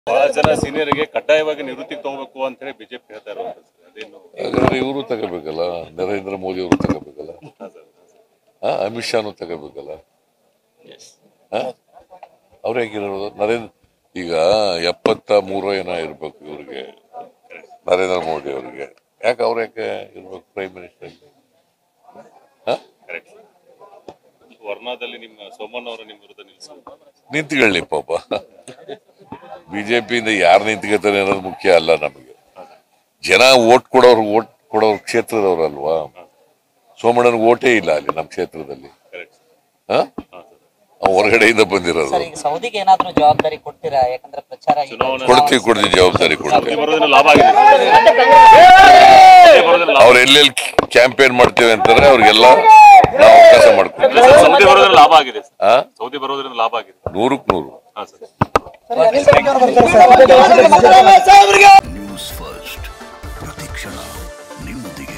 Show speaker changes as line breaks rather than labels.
ಬಹಳ ಜನ ಸೀನಿಯರ್ಗೆ ಕಡ್ಡಾಯವಾಗಿ ನಿವೃತ್ತಿಗೆ ತಗೋಬೇಕು ಅಂತ ಹೇಳಿ ಬಿಜೆಪಿ ಹೇಳ್ತಾ ಇರುವಂತದ್ದು ಸರ್. ಅದೇನು
ಹಾಗಾದ್ರೆ ಇವರು ತಗೋಬೇಕಲ್ಲ ನರೇಂದ್ರ ಮೋದಿ ಅವರು ತಗೋಬೇಕಲ್ಲ ಆ, ಅಮಿತ್ ಶಾನು ತಗೋಬೇಕಲ್ಲ ಅವ್ರು ಹೇಗಿರೋದು ನರೇಂದ್ರ ಈಗ ಎಪ್ಪತ್ತ ಮೂರು ಏನೋ ಇರ್ಬೇಕು ಇವ್ರಿಗೆ ನರೇಂದ್ರ ಮೋದಿ ಅವರಿಗೆ ಯಾಕೆ ಅವ್ರು ಯಾಕೆ ಇರ್ಬೇಕು ಪ್ರೈಮ್ ಮಿನಿಸ್ಟರ್
ಕರೆಕ್ಟ್ ವರ್ಣದಲ್ಲಿ ನಿಮ್ಮ ಸೋಮಣ್ಣ ಅವರು ನಿಮ್ಮ ವಿರುದ್ಧ ನಿಲ್ಲಿಸಬೇಕು
ನಿಂತ್ಕೊಳ್ಳಿ ಪಾಪ ಬಿಜೆಪಿಯಿಂದ ಯಾರು ನಿಂತ್ಕೋತಾರೆ ಅನ್ನೋದು ಮುಖ್ಯ ಅಲ್ಲ ನಮಗೆ ಜನ ಓಟ್ ಕೊಡೋರು ಓಟ್ ಕೊಡೋರು ಕ್ಷೇತ್ರದವ್ರಲ್ವಾ ಸೋಮಣ್ಣನಿಗೆ ಓಟೇ ಇಲ್ಲ ಅಲ್ಲಿ ನಮ್ಮ ಕ್ಷೇತ್ರದಲ್ಲಿ
ಕರೆಕ್ಟ್
ಹಾ ಅವ್ನು ಹೊರಗಡೆಯಿಂದ ಬಂದಿರೋದು
ಸರ್ ಈಗ ಸೌದಿಗೆ ಏನಾದ್ರೂ ಜವಾಬ್ದಾರಿ ಕೊಡ್ತೀರಾ ಯಾಕಂದ್ರೆ ಪ್ರಚಾರ ಈಗ
ಚುನಾವಣೆ
ಕೊಡ್ತೀವಿ ಕೊಡ್ತೀವಿ ಜವಾಬ್ದಾರಿ ಕೊಡ್ತೀವಿ
ಬರೋದ್ರಿಂದ ಲಾಭ ಆಗಿದೆ ಸೌದಿ ಬರೋದ್ರಿಂದ ಲಾಭ
ಅವ್ರು ಎಲ್ಲೆಲ್ಲಿ ಕ್ಯಾಂಪೇನ್ ಮಾಡ್ತೇವೆ ಅಂತಾರೆ ಅವ್ರಿಗೆಲ್ಲ ನಾವು ಅವಕಾಶ ಮಾಡ್ಕೊಡ್ತೀವಿ
ಸರ್, ಸೌದಿ ಬರೋದ್ರಿಂದ ಲಾಭ ಆಗಿದೆ ಸರ್.
ಆ
ಸೌದಿ ಬರೋದ್ರಿಂದ ಲಾಭ ಆಗಿದೆ
ನೂರಕ್ಕೆ ನೂರು
ಹಾ ಸರ್
ನ್ಯೂಸ್ ಫಸ್ಟ್ ಪ್ರತಿಕ್ಷಣ ನಿಮ್ಮೊಂದಿಗೆ